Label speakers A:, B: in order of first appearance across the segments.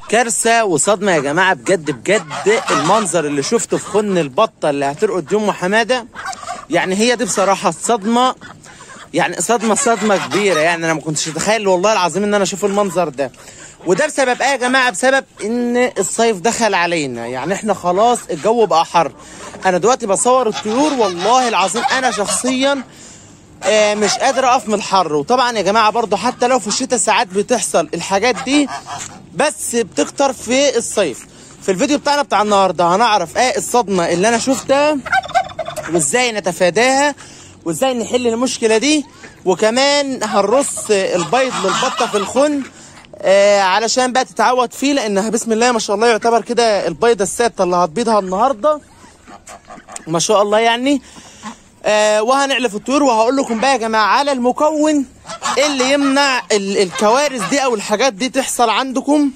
A: كارثه وصدمه يا جماعه بجد بجد المنظر اللي شفته في خن البطه اللي هترقد ام حماده يعني هي دي بصراحه صدمه يعني صدمه صدمه كبيره يعني انا ما كنتش اتخيل والله العظيم ان انا اشوف المنظر ده وده بسبب ايه يا جماعه بسبب ان الصيف دخل علينا يعني احنا خلاص الجو بقى حر انا دلوقتي بصور الطيور والله العظيم انا شخصيا آه، مش قادر اقف من الحر وطبعا يا جماعه برضو حتى لو في الشتاء ساعات بتحصل الحاجات دي بس بتكتر في الصيف في الفيديو بتاعنا بتاع النهارده هنعرف ايه الصدمه اللي انا شفتها وازاي نتفاداها وازاي نحل المشكله دي وكمان هنرص البيض للبطه في الخن آه علشان بقى تتعود فيه لانها بسم الله ما شاء الله يعتبر كده البيضه السادسه اللي هتبيضها النهارده ما شاء الله يعني آه وهنعلف الطيور وهقول لكم بقى يا جماعه على المكون اللي يمنع ال- الكوارث دي او الحاجات دي تحصل عندكم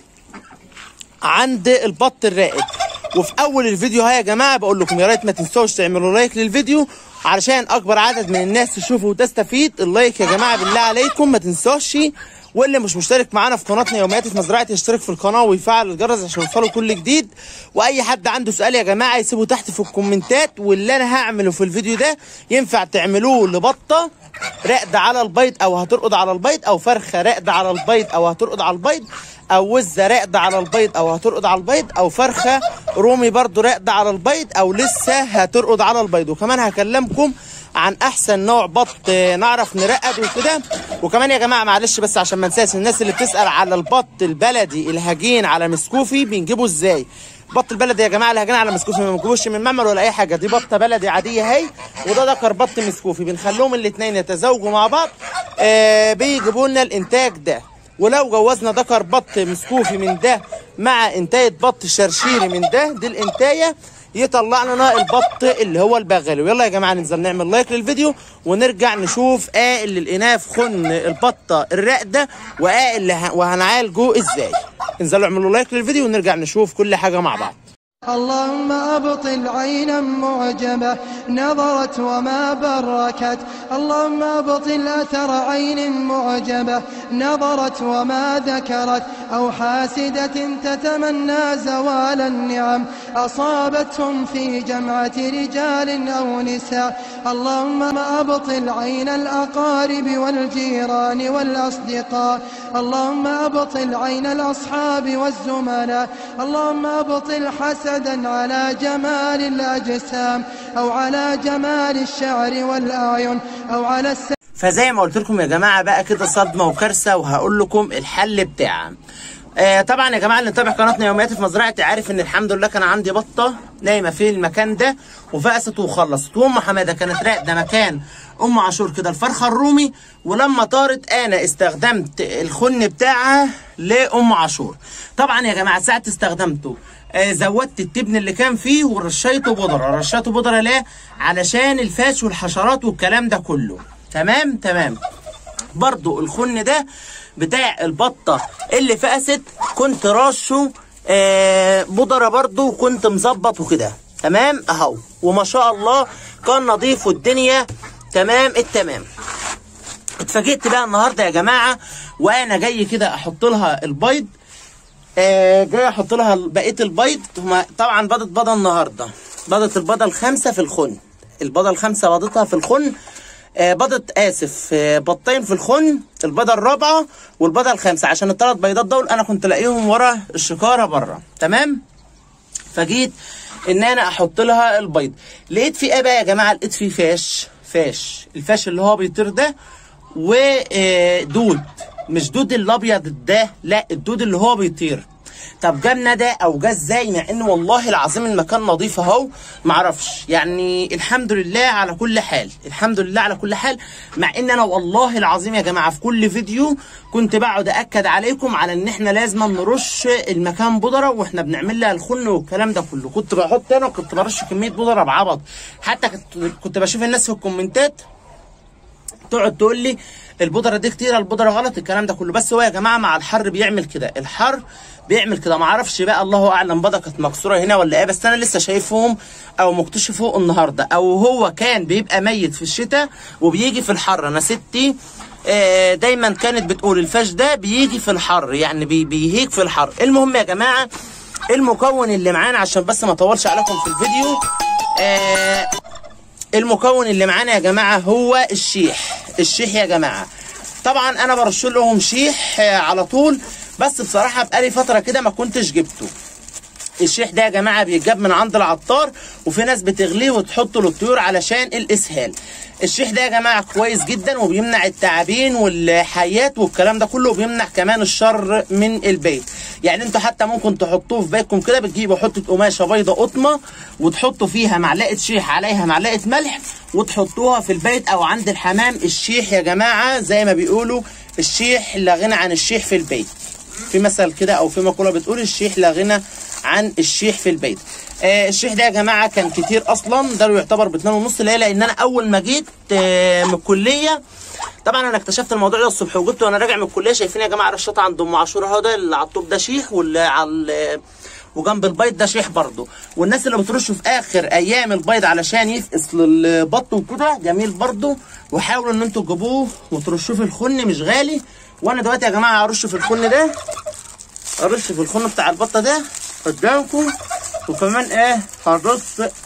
A: عند البط الرائد وفي اول الفيديو ها يا جماعه بقول لكم يا ريت ما تنسوش تعملوا لايك للفيديو علشان اكبر عدد من الناس تشوفه وتستفيد اللايك يا جماعه بالله عليكم ما تنسوش واللي مش مشترك معانا في قناتنا يوميات في مزرعه يشترك في القناه ويفعل الجرس عشان يوصله كل جديد واي حد عنده سؤال يا جماعه يسيبه تحت في الكومنتات واللي انا هعمله في الفيديو ده ينفع تعملوه لبطه راقده على البيض او هترقد على البيض او فرخه راقده على البيض او هترقد على البيض او وزه راقده على البيض او هترقد على البيض او فرخه رومي برضو راقده على البيض او لسه هترقد على البيض وكمان هكلمكم عن احسن نوع بط آه، نعرف نرقد وكده وكمان يا جماعه معلش بس عشان ما انساش الناس اللي بتسال على البط البلدي الهجين على مسكوفي بنجيبه ازاي بط البلدي يا جماعه الهجين على مسكوفي ما بنجيبوش من معمل ولا اي حاجه دي بطه بلدي عاديه اهي وده ذكر بط مسكوفي بنخليهم الاثنين يتزاوجوا مع بعض آه بيجيبوا لنا الانتاج ده ولو جوزنا ذكر بط مسكوفي من ده مع انتايه بط شرشيري من ده دي الانتايه يطلع لنا البط اللي هو البغل ويلا يا جماعه ننزل نعمل لايك للفيديو ونرجع نشوف ايه اللي لقيناه في خن البطه الراقده وايه اللي ه... وهنعالجه ازاي انزلوا اعملوا لايك للفيديو ونرجع نشوف كل حاجه مع بعض
B: اللهم أبطل عينا معجبة نظرت وما بركت اللهم أبطل أثر عين معجبة نظرت وما ذكرت أو حاسدة تتمنى زوال النعم أصابتهم في جمعة رجال أو نساء اللهم أبطل عين الأقارب والجيران والأصدقاء اللهم أبطل عين الأصحاب والزملاء اللهم أبطل حسدا على جمال الأجسام أو على جمال الشعر والأعين أو على الس...
A: فزي ما قلت لكم يا جماعه بقى كده صدمه وكارثه وهقول لكم الحل بتاعها آه طبعا يا جماعه اللي متابع قناتنا يوميات في مزرعتي عارف ان الحمد لله كان عندي بطه نايمه في المكان ده وفقست وخلصت وام حماده كانت راقده مكان ام عاشور كده الفرخه الرومي ولما طارت انا استخدمت الخن بتاعها لام عاشور طبعا يا جماعه ساعه استخدمته آه زودت التبن اللي كان فيه ورشيته بودره رشيته بودره ليه علشان الفاش والحشرات والكلام ده كله تمام تمام برضو الخن ده بتاع البطة اللي فقست كنت راشه آه بودرة برضو وكنت مظبط وكده تمام اهو وما شاء الله كان نظيف والدنيا تمام التمام اتفاجئت بقى النهارده يا جماعه وانا جاي كده احط لها البيض آه جاي احط لها بقيه البيض هما طبعا بيضت بيضه النهارده بيضت البيضه الخامسه في الخن البيضه الخامسه بيضتها في الخن آه بيضت اسف آه بيضتين في الخن البيضه الرابعه والبيضه الخامسه عشان الثلاث بيضات دول انا كنت لاقيهم ورا الشكاره بره تمام فجيت ان انا احط لها البيض لقيت في ايه بقى يا جماعه لقيت في فاش فاش الفاش اللي هو بيطير ده ودود مش دود الابيض ده لا الدود اللي هو بيطير طب جالنا ده او جه ازاي مع ان والله العظيم المكان نظيف اهو معرفش يعني الحمد لله على كل حال الحمد لله على كل حال مع ان انا والله العظيم يا جماعه في كل فيديو كنت بقعد اكد عليكم على ان احنا لازم نرش المكان بودره واحنا بنعمل لها الخن والكلام ده كله كنت بحط انا كنت برش كميه بودره بعبط حتى كنت كنت بشوف الناس في الكومنتات تقعد تقول لي البودره دي كتير البودره غلط الكلام ده كله بس هو يا جماعه مع الحر بيعمل كده الحر بيعمل كده ما اعرفش بقى الله اعلم بيضه كانت مكسوره هنا ولا ايه بس انا لسه شايفهم او مكتشفه النهارده او هو كان بيبقى ميت في الشتاء وبيجي في الحر انا ستي آه، دايما كانت بتقول الفاش ده بيجي في الحر يعني بي بيهيج في الحر المهم يا جماعه المكون اللي معانا عشان بس ما اطولش عليكم في الفيديو آه، المكون اللي معانا يا جماعه هو الشيح الشيح يا جماعه طبعا انا برش لهم شيح آه، على طول بس بصراحه بقالي فتره كده ما كنتش جبته الشيح ده يا جماعه بيتجاب من عند العطار وفي ناس بتغليه وتحطه للطيور علشان الاسهال الشيح ده يا جماعه كويس جدا وبيمنع التعابين والحيات والكلام ده كله وبيمنع كمان الشر من البيت يعني انتوا حتى ممكن تحطوه في بيتكم كده بتجيبوا حته قماشه بيضه قطمه وتحطوا فيها معلقه شيح عليها معلقه ملح وتحطوها في البيت او عند الحمام الشيح يا جماعه زي ما بيقولوا الشيح لا غنى عن الشيح في البيت في مثل كده او في مقوله بتقول الشيح لا غنى عن الشيح في البيت آه الشيح ده يا جماعه كان كتير اصلا ده يعتبر باتنين ونص ليه لان انا اول ما جيت آه من الكليه طبعا انا اكتشفت الموضوع ده الصبح وجبته وانا راجع من الكليه شايفين يا جماعه رشاطه عند ام عاشور اهو ده اللي على الطوب ده شيح واللي على ال- وجنب البيض ده شيح برضه والناس اللي بترشوا في اخر ايام البيض علشان يفقس للبط وكده جميل برضه وحاولوا ان انتوا تجيبوه وترشوه في الخن مش غالي وانا دلوقتي يا جماعه هرش في الخن ده ارش في الخن بتاع البطه ده قدامكم وكمان ايه هنرص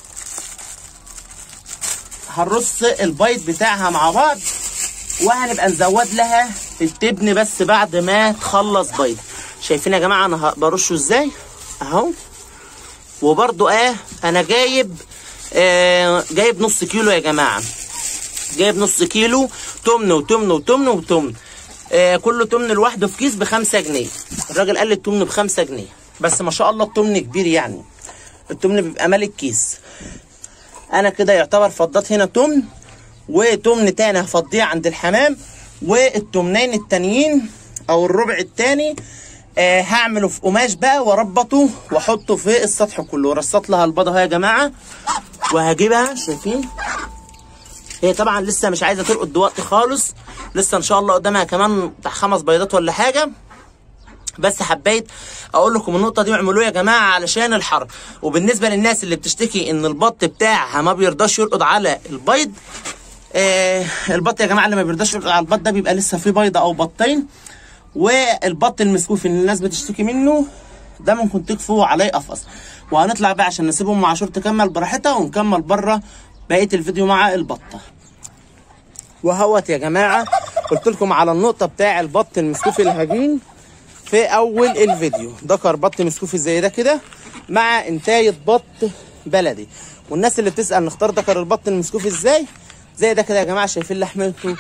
A: هنرص البيض بتاعها مع بعض وهنبقى نزود لها التبن بس بعد ما تخلص بيض شايفين يا جماعه انا ه- برشه ازاي اهو وبرضو اه انا جايب آه جايب نص كيلو يا جماعه جايب نص كيلو تمن وتمن وتمن وتمن آه كله تمن لوحده في كيس بخمسة جنيه الراجل قال لي التمن بخمسة جنيه بس ما شاء الله التمن كبير يعني التمن بيبقى مالك كيس انا كده يعتبر فضيت هنا تمن وتمن تاني هفضيه عند الحمام والتمنين التانيين او الربع التاني آه هعمله في قماش بقى واربطه واحطه في السطح كله رصت لها البيضه اهو يا جماعه وهجيبها شايفين هي طبعا لسه مش عايزه ترقد دلوقتي خالص لسه ان شاء الله قدامها كمان بتاع خمس بيضات ولا حاجه بس حبيت اقول لكم النقطه دي واعملوها يا جماعه علشان الحر وبالنسبه للناس اللي بتشتكي ان البط بتاعها ما بيرضاش يرقد على البيض آه البط يا جماعه اللي ما بيرضاش يرقد على البط ده بيبقى لسه فيه بيضه او بطين والبط المسكوف اللي الناس بتشتكي منه ده ممكن تكفوا عليه قفص وهنطلع بقى عشان نسيبهم مع عاشور تكمل براحتها ونكمل بره بقيه الفيديو مع البطه وهوت يا جماعه قلت لكم على النقطه بتاع البط المسكوف الهجين في اول الفيديو ذكر بط مسكوفي زي ده كده مع انتايه بط بلدي والناس اللي بتسال نختار ذكر البط المسكوفي ازاي زي ده كده يا جماعه شايفين لحمته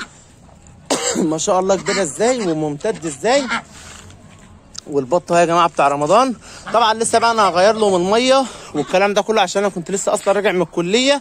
A: ما شاء الله كبيره ازاي وممتد ازاي والبط اهو يا جماعه بتاع رمضان طبعا لسه بقى انا هغير له من ميه والكلام ده كله عشان انا كنت لسه اصلا راجع من الكليه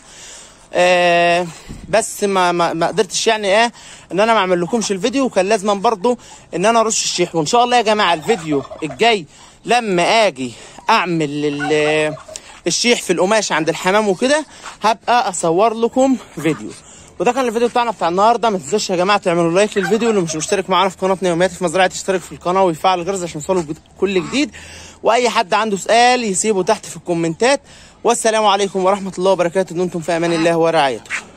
A: آه بس ما, ما ما قدرتش يعني ايه ان انا ما اعمل لكمش الفيديو وكان لازما برضو ان انا ارش الشيح وان شاء الله يا جماعه الفيديو الجاي لما اجي اعمل ال- الشيح في القماش عند الحمام وكده هبقى اصور لكم فيديو وده كان الفيديو بتاعنا بتاع النهارده ما تنسوش يا جماعه تعملوا لايك للفيديو اللي مش مشترك معانا في قناه يوميات في مزرعه يشترك في القناه ويفعل الجرس عشان يوصلوا جد- كل جديد واي حد عنده سؤال يسيبه تحت في الكومنتات والسلام عليكم ورحمه الله وبركاته دمتم في امان الله ورعايته